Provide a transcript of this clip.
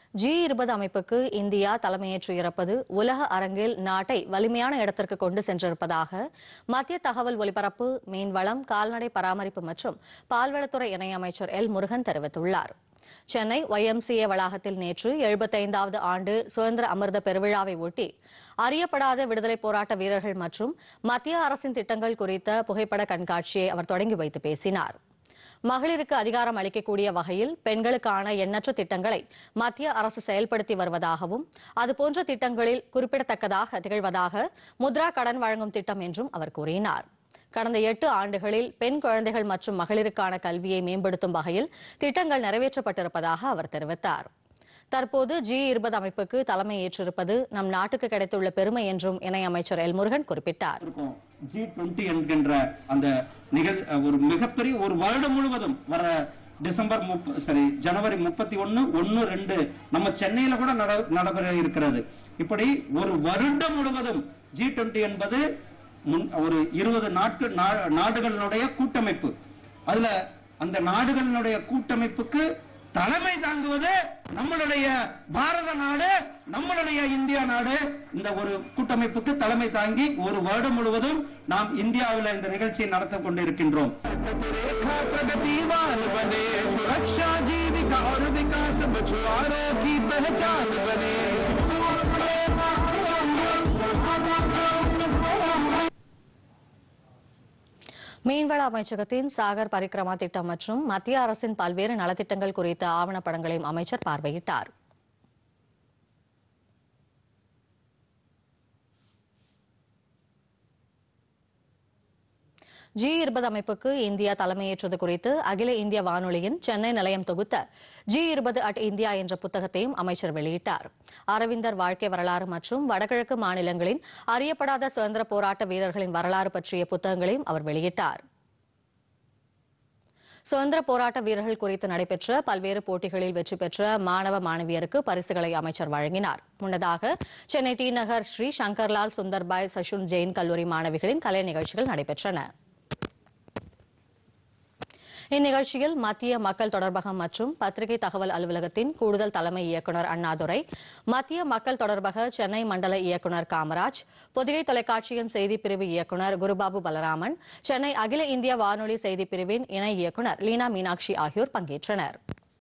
G இருபது அமைப்புக்கு India தலைமையேற்று இருப்பது உலக அரங்கில் நாட்டை வலிமையான இடத்திற்கு கொண்டு சென்றிருப்பதாக மத்திய தகவல் ஒலிபரப்பு மீன்வளம் கால்நடை பராமரிப்பு மற்றும் பால்வளத்துறை இணையமைச்சர் எல் முருகன் தெரிவித்துள்ளார் சென்னை ஒய்எம்சிஏ வளாகத்தில் நேற்று எழுபத்தைந்தாவது ஆண்டு சுதந்திர அமிர்த பெருவிழாவை ஒட்டி அறியப்படாத விடுதலை போராட்ட வீரர்கள் மற்றும் மத்திய அரசின் திட்டங்கள் குறித்த புகைப்பட கண்காட்சியை அவர் தொடங்கி வைத்து பேசினார் மகளிருக்கு அதிகாரம் அளிக்கக்கூடிய வகையில் பெண்களுக்கான எண்ணற்ற திட்டங்களை மத்திய அரசு செயல்படுத்தி வருவதாகவும் அதுபோன்ற திட்டங்களில் குறிப்பிடத்தக்கதாக திகழ்வதாக முத்ரா கடன் வழங்கும் திட்டம் என்றும் அவர் கூறினார் கடந்த எட்டு ஆண்டுகளில் பெண் குழந்தைகள் மற்றும் மகளிருக்கான கல்வியை மேம்படுத்தும் வகையில் திட்டங்கள் நிறைவேற்றப்பட்டிருப்பதாக அவர் தெரிவித்தார் தற்போது ஜி இருபது அமைப்புக்கு தலைமை ஏற்றிருப்பது நம் நாட்டுக்கு கிடைத்துள்ள பெருமை என்றும் இணையமைச்சர் எல் முருகன் குறிப்பிட்டார் இருக்கும் ஜி டுவெண்ட்டி என்கின்ற அந்த நிகழ் ஒரு மிகப்பெரிய ஒரு வருடம் முழுவதும் வர டிசம்பர் முப்ப சரி ஜனவரி முப்பத்தி ஒன்னு ஒன்னு ரெண்டு நம்ம சென்னையில கூட நட- நடைபெற இருக்கிறது இப்படி ஒரு வருடம் முழுவதும் ஜி டுவெண்ட்டி என்பது முன் ஒரு இருபது நாட்டு நா- நாடுகளினுடைய கூட்டமைப்பு அதுல அந்த நாடுகளினுடைய கூட்டமைப்புக்கு தலைமை தாங்குவது நம்மளுடைய பாரத நாடு நம்மளுடைய இந்தியா நாடு இந்த ஒரு கூட்டமைப்புக்கு தலைமை தாங்கி ஒரு வருடம் முழுவதும் நாம் இந்தியாவில் இந்த நிகழ்ச்சியை நடத்த கொண்டிருக்கின்றோம் रेखा प्रगतिवान बने सुरक्षा जीविका और विकास मछुआरों की पहचान बने மீன்வள அமைச்சகத்தின் சாகர் பரிக்ரமா திட்டம் மற்றும் மத்திய அரசின் பல்வேறு நலத்திட்டங்கள் குறித்த ஆவணப்படங்களையும் அமைச்சர் பார்வையிட்டார் ஜி இருபது அமைப்புக்கு இந்தியா தலைமையேற்றது குறித்து அகில இந்திய வானொலியின் சென்னை நிலையம் தொகுத்த ஜி இருபது அட் இந்தியா என்ற புத்தகத்தையும் அமைச்சர் வெளியிட்டார் அரவிந்தர் வாழ்க்கை வரலாறு மற்றும் வடகிழக்கு மாநிலங்களின் அறியப்படாத சுதந்திர போராட்ட வீரர்களின் வரலாறு பற்றிய புத்தகங்களையும் அவர் வெளியிட்டார் சுதந்திர போராட்ட வீரர்கள் குறித்து நடைபெற்ற பல்வேறு போட்டிகளில் வெற்றி பெற்ற மாணவ மாணவியருக்கு பரிசுகளை அமைச்சர் வழங்கினார் முன்னதாக சென்னை டி நகர் ஸ்ரீ சங்கர்லால் சுந்தர்பாய் சஷுன் ஜெயின் கல்லூரி மாணவிகளின் கலை நிகழ்ச்சிகள் நடைபெற்றன இந்நிகழ்ச்சியில் மத்திய மக்கள் தொடர்பகம் மற்றும் பத்திரிகை தகவல் அலுவலகத்தின் கூடுதல் தலைமை இயக்குநர் அண்ணாதுரை மத்திய மக்கள் தொடர்பக சென்னை மண்டல இயக்குநர் காமராஜ் பொதிகை தொலைக்காட்சியின் செய்திப் பிரிவு இயக்குநர் குருபாபு பலராமன் சென்னை அகில இந்திய வானொலி செய்திப் பிரிவின் இணை இயக்குநர் லீனா மீனாட்சி ஆகியோர் பங்கேற்றனர்